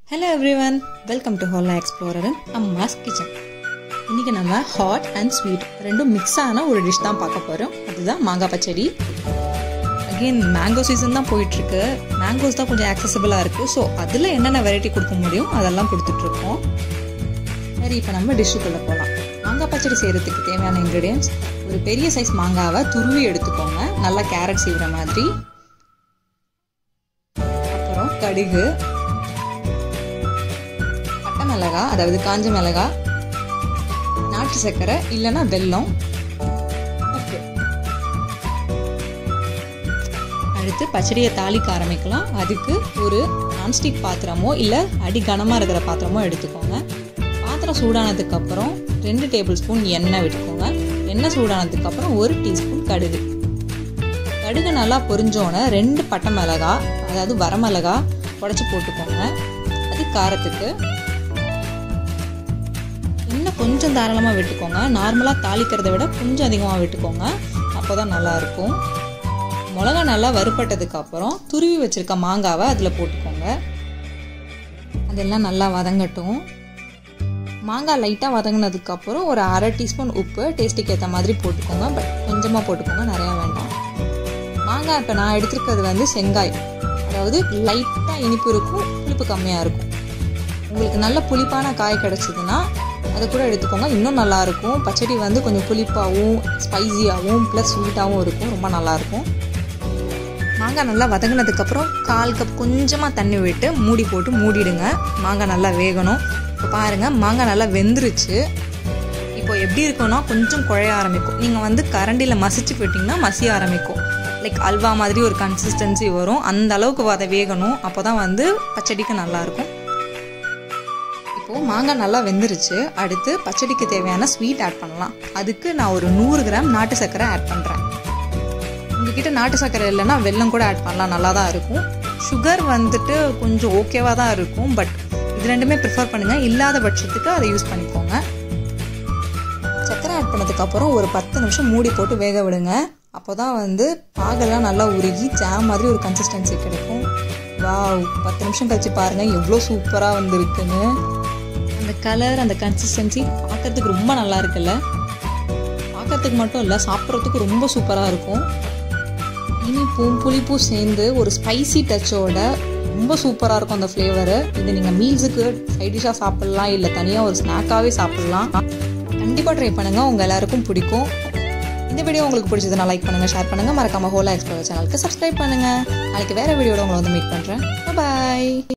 hello everyone welcome to hola explorer Amma's kitchen இன்றைக்கி நம்ம hot and sweet ரெண்டும் mix ஆன ஒரு டிஷ் தான் பார்க்க போகிறோம் அதுதான் மாங்காய் பச்சடி அகெயின் மேங்கோ சீசன் தான் போயிட்டுருக்கு மேங்கோஸ் தான் கொஞ்சம் ஆக்சசபிளாக இருக்குது ஸோ அதில் என்னென்ன வெரைட்டி கொடுக்க முடியும் அதெல்லாம் கொடுத்துட்ருக்கோம் சரி இப்போ நம்ம டிஷ்ஷுக்குள்ளே போகலாம் மாங்காய் பச்சடி செய்கிறதுக்கு தேவையான இன்க்ரீடியன்ஸ் ஒரு பெரிய சைஸ் மாங்காவை துருவி எடுத்துக்கோங்க நல்லா கேரட் செய்கிற மாதிரி அப்புறம் கடுகு பட்டை மிளகா அதாவது காஞ்ச மிளகா நாட்டு சர்க்கரை இல்லைன்னா வெல்லம் உப்பு அடுத்து பச்சடியை தாளிக்க ஆரம்பிக்கலாம் அதுக்கு ஒரு நான்ஸ்டிக் பாத்திரமோ இல்லை அடி கனமாக இருக்கிற பாத்திரமோ எடுத்துக்கோங்க பாத்திரம் சூடானதுக்கு அப்புறம் ரெண்டு டேபிள் ஸ்பூன் எண்ணெய் விட்டுக்கோங்க எண்ணெய் சூடானதுக்கு அப்புறம் ஒரு டீஸ்பூன் கடுகு கடுகு நல்லா பொரிஞ்சோன்னே ரெண்டு பட்டை மிளகா அதாவது வரமிளகா உடச்சி போட்டுக்கோங்க அது காரத்துக்கு இன்னும் கொஞ்சம் தாராளமாக விட்டுக்கோங்க நார்மலாக தாளிக்கிறத விட கொஞ்சம் அதிகமாக விட்டுக்கோங்க அப்போ தான் நல்லாயிருக்கும் மிளகா நல்லா வறுப்பட்டதுக்கு அப்புறம் துருவி வச்சுருக்க மாங்காவை அதில் போட்டுக்கோங்க அதெல்லாம் நல்லா வதங்கட்டும் மாங்காய் லைட்டாக வதங்கினதுக்கப்புறம் ஒரு அரை டீஸ்பூன் உப்பு டேஸ்ட்டுக்கு ஏற்ற மாதிரி போட்டுக்கோங்க பட் கொஞ்சமாக போட்டுக்கோங்க நிறையா வேண்டாம் மாங்காய் இப்போ நான் எடுத்துருக்கிறது வந்து செங்காய் அதாவது லைட்டாக இனிப்பு இருக்கும் புளிப்பு கம்மியாக இருக்கும் உங்களுக்கு நல்ல புளிப்பான காய் கிடச்சிதுன்னா அதை கூட எடுத்துக்கோங்க இன்னும் நல்லாயிருக்கும் பச்சடி வந்து கொஞ்சம் புளிப்பாகவும் ஸ்பைஸியாகவும் ப்ளஸ் ஸ்வீட்டாகவும் இருக்கும் ரொம்ப நல்லாயிருக்கும் மாங்காய் நல்லா வதங்கினதுக்கப்புறம் கால் கப் கொஞ்சமாக தண்ணி விட்டு மூடி போட்டு மூடிடுங்க மாங்காய் நல்லா வேகணும் இப்போ பாருங்கள் மாங்காய் நல்லா வெந்துருச்சு இப்போ எப்படி இருக்கும்னா கொஞ்சம் குழைய ஆரம்பிக்கும் நீங்கள் வந்து கரண்டியில் மசிச்சு போயிட்டிங்கன்னா மசிய ஆரம்பிக்கும் லைக் அல்வா மாதிரி ஒரு கன்சிஸ்டன்சி வரும் அந்த அளவுக்கு அதை வேகணும் அப்போ தான் வந்து பச்சடிக்கு நல்லாயிருக்கும் இப்போது மாங்காய் நல்லா வெந்துருச்சு அடுத்து பச்சடிக்கு தேவையான ஸ்வீட் ஆட் பண்ணலாம் அதுக்கு நான் ஒரு நூறு கிராம் நாட்டு சர்க்கரை ஆட் பண்ணுறேன் உங்ககிட்ட நாட்டு சர்க்கரை இல்லைன்னா வெல்லம் கூட ஆட் பண்ணலாம் நல்லா தான் இருக்கும் சுகர் வந்துட்டு கொஞ்சம் ஓகேவாக தான் இருக்கும் பட் இது ரெண்டுமே ப்ரிஃபர் பண்ணுங்கள் இல்லாத பட்சத்துக்கு அதை யூஸ் பண்ணிக்கோங்க சர்க்கரை ஆட் பண்ணதுக்கப்புறம் ஒரு பத்து நிமிஷம் மூடி போட்டு வேக விடுங்க அப்போ தான் வந்து பாகெல்லாம் நல்லா உருகி ஜாம் மாதிரி ஒரு கன்சிஸ்டன்சி கிடைக்கும் வா பத்து நிமிஷம் கழிச்சு பாருங்கள் எவ்வளோ சூப்பராக வந்துருக்குன்னு அந்த கலர் அந்த கன்சிஸ்டன்சி பார்க்கறதுக்கு ரொம்ப நல்லா இருக்குல்ல பார்க்கறதுக்கு மட்டும் இல்லை சாப்பிட்றதுக்கு ரொம்ப சூப்பராக இருக்கும் இனிப்பும் புளிப்பும் சேர்ந்து ஒரு ஸ்பைசி டச்சோட ரொம்ப சூப்பராக இருக்கும் அந்த ஃப்ளேவரு இது நீங்கள் மீல்ஸுக்கு சைட் டிஷ்ஷாக சாப்பிட்லாம் இல்லை தனியாக ஒரு ஸ்நாக்காகவே சாப்பிட்லாம் கண்டிப்பாக ட்ரை பண்ணுங்கள் உங்கள் எல்லாருக்கும் பிடிக்கும் இந்த வீடியோ உங்களுக்கு பிடிச்சதுனா லைக் பண்ணுங்கள் ஷேர் பண்ணுங்கள் மறக்காமல் ஹோலா எக்ஸ்ப்ளோர் சேனலுக்கு சப்ஸ்கிரைப் பண்ணுங்கள் நாளைக்கு வேறு வீடியோட உங்களை வந்து மீட் பண்ணுறேன் பாய்